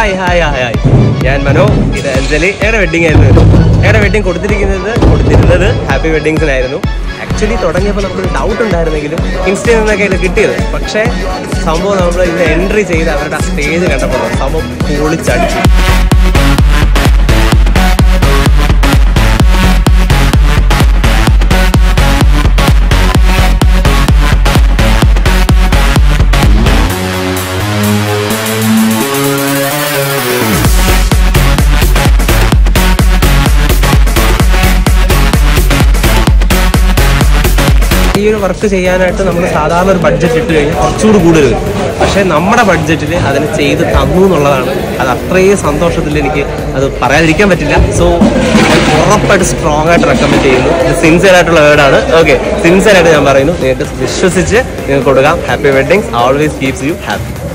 hi hi hi hi ഞാൻ മനോ ഇത് അഞ്ജലി ഞങ്ങളുടെ വെഡിങ് ആയിരുന്നു ഞങ്ങളുടെ വെഡിങ് കൊടുത്തിരിക്കുന്നത് കൊടുത്തിരുന്നത് ഹാപ്പി വെഡിങ്സിനായിരുന്നു ആക്ച്വലി തുടങ്ങിയപ്പോൾ നമുക്കൊരു ഡൗട്ട് ഉണ്ടായിരുന്നെങ്കിലും ഇൻസ്റ്റയിൽ നിന്നൊക്കെ ഇത് കിട്ടിയത് പക്ഷേ സംഭവം നമ്മൾ ഇത് എൻട്രി ചെയ്ത് അവരുടെ ആ സ്റ്റേജ് കണ്ടപ്പോൾ സംഭവം പൊളിച്ചടിച്ചു ഈ ഒരു വർക്ക് ചെയ്യാനായിട്ട് നമ്മൾ സാധാരണ ഒരു ബഡ്ജറ്റ് ഇട്ട് കഴിഞ്ഞാൽ കുറച്ചുകൂടി കൂടുതൽ വരും പക്ഷേ നമ്മുടെ ബഡ്ജറ്റിൽ അതിന് ചെയ്ത് തന്നു എന്നുള്ളതാണ് അത് അത്രയും സന്തോഷത്തിൽ എനിക്ക് അത് പറയാതിരിക്കാൻ പറ്റില്ല സോ ഞാൻ ഉറപ്പായിട്ട് സ്ട്രോങ് ആയിട്ട് റെക്കമെൻഡ് ചെയ്യുന്നു ഇത് സിൻസിയർ ആയിട്ടുള്ള വേർഡാണ് ഓക്കെ സിൻസിയർ ആയിട്ട് ഞാൻ പറയുന്നു നിങ്ങൾക്ക് വിശ്വസിച്ച് നിങ്ങൾക്ക് കൊടുക്കാം happy weddings always keeps you happy